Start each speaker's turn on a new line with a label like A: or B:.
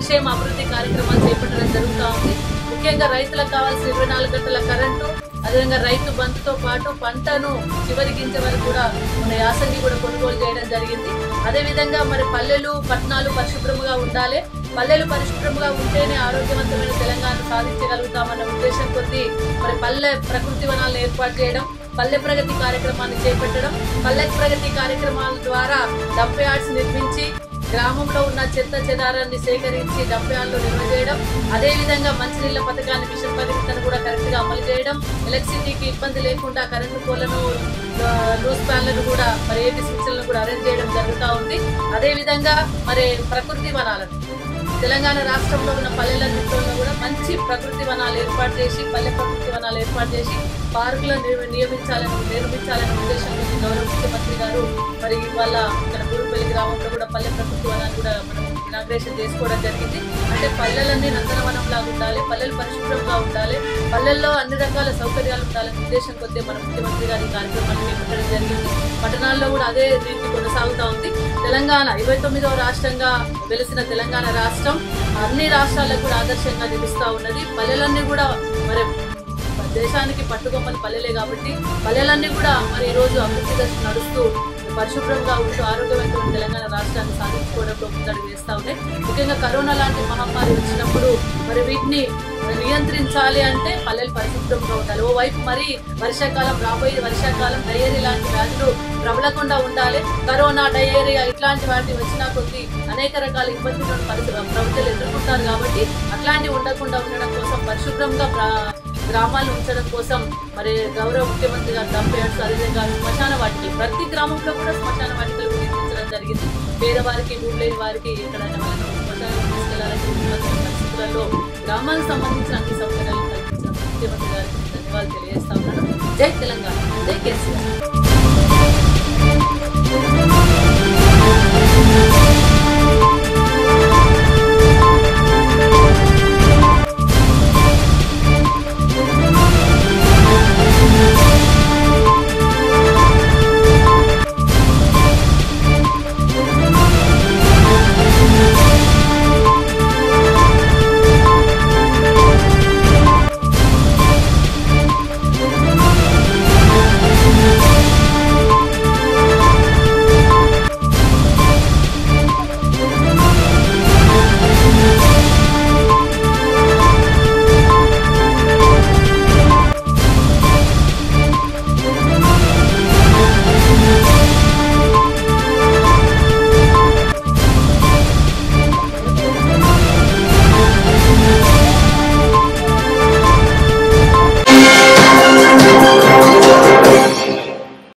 A: సంక్షేమ అభివృద్ధి కార్యక్రమాలు చేపట్టడం జరుగుతూ ఉంది ముఖ్యంగా రైతులకు కావాల్సిన ఇరవై నాలుగు గంటల కరెంటు అదేవిధంగా రైతు బంధుతో పాటు పంటను చివరి గింజ వరకు కూడా మన యాసంగి కూడా కొనుగోలు చేయడం జరిగింది అదేవిధంగా మరి పల్లెలు పట్టణాలు పరిశుభ్రంగా ఉండాలి పల్లెలు పరిశుభ్రంగా ఉంటేనే ఆరోగ్యవంతమైన తెలంగాణ సాధించగలుగుతామన్న ఉద్దేశం కొద్దీ మరి పల్లె ప్రకృతి వనాలను ఏర్పాటు చేయడం పల్లె ప్రగతి కార్యక్రమాన్ని చేపట్టడం పల్లె ప్రగతి కార్యక్రమాల ద్వారా డంప్ యార్డ్స్ నిర్మించి గ్రామంలో ఉన్న చెత్త చెదారాన్ని సేకరించి డంప్ యార్డ్లో నిల్వ చేయడం అదేవిధంగా మంచినీళ్ళ పథకాన్ని మిషన్ భగీరథను కూడా కరెక్ట్ గా అమలు చేయడం ఎలక్ట్రిసిటీకి ఇబ్బంది లేకుండా కరెంటు పోలను ఆ, లూజ్ ప్యాన్లను కూడా మరి ఏపీ స్విచ్లను కూడా అరేంజ్ చేయడం జరుగుతూ ఉంది అదేవిధంగా మరి ప్రకృతి వనాలను తెలంగాణ రాష్ట్రంలో ఉన్న పల్లెలన్నింటిలో కూడా మంచి ప్రకృతి వనాలు ఏర్పాటు చేసి పల్లె ప్రకృతి వనాలు ఏర్పాటు చేసి పార్కులను నిర్మి- నియమించాలని నిర్మించాలనే ఉద్దేశంతో గౌరవ ముఖ్యమంత్రి గారు మరి ఇవాళ ఇక్కడ గురుపల్లి గ్రామంలో కూడా పల్లె ప్రకృతి వనాలు కూడా మనం ఇనాగ్రేషన్ చేసుకోవడం జరిగింది అంటే పల్లెలన్నీ నందనవనంలా ఉండాలి పల్లెలు పరిశుభ్రంగా ఉండాలి పల్లెల్లో అన్ని రకాల సౌకర్యాలు ఉండాలనే ఉద్దేశం కొద్దీ మన ముఖ్యమంత్రి గారి ఈ కార్యక్రమాన్ని చేపట్టడం జరిగింది పట్టణాల్లో కూడా అదే రీతి కొనసాగుతా ఉంది తెలంగాణ ఇరవై తొమ్మిదవ రాష్ట్రంగా వెలిసిన తెలంగాణ రాష్ట్రం అన్ని రాష్ట్రాలకు కూడా ఆదర్శంగా నిలుస్తా ఉన్నది పల్లెలన్నీ కూడా మరి దేశానికి పట్టుకొమ్మని పల్లెలే కాబట్టి పల్లెలన్నీ కూడా మరి ఈ రోజు అభివృద్ధి దశ నడుస్తూ పరిశుభ్రంగా ఉంటూ ఆరోగ్యవంతమైన తెలంగాణ రాష్ట్రాన్ని సాధించుకోవడంలో ముందడుగు వేస్తా ఉన్నాయి ముఖ్యంగా కరోనా లాంటి మహమ్మారి వచ్చినప్పుడు మరి వీటిని నియంత్రించాలి అంటే పల్లెలు పరిశుభ్రంగా ఉండాలి ఓవైపు మరి వర్షాకాలం రాబోయే వర్షాకాలం డయేరియా లాంటి వ్యాధులు ప్రబలకుండా ఉండాలి కరోనా డయేరియా ఇట్లాంటి వాటి వచ్చినా కొద్ది అనేక రకాల ఇబ్బందులను పరిస్థితులు ప్రభుత్వాలు ఎదుర్కొంటారు కాబట్టి అట్లాంటివి ఉండకుండా ఉండడం కోసం పరిశుభ్రంగా ప్ర- గ్రామాలు ఉంచడం కోసం మరి గౌరవ ముఖ్యమంత్రి గారు దంపేయడం అదేవిధంగా శ్మశాన వాటికలు ప్రతి గ్రామంలో కూడా శ్మశాన వాటికలు నిర్మించడం జరిగింది పేదవారికి భూమి లేని వారికి ఎక్కడైనా వాళ్ళని శ్మశానం తీసుకెళ్లాలంటే ఇబ్బంది పరిస్థితులలో గ్రామాలకు సంబంధించిన అన్ని సౌకర్యాలు కల్పించిన ముఖ్యమంత్రి గారికి ధన్యవాదాలు తెలియజేస్తా ఉన్నాను జై తెలంగాణ జై కేసీఆర్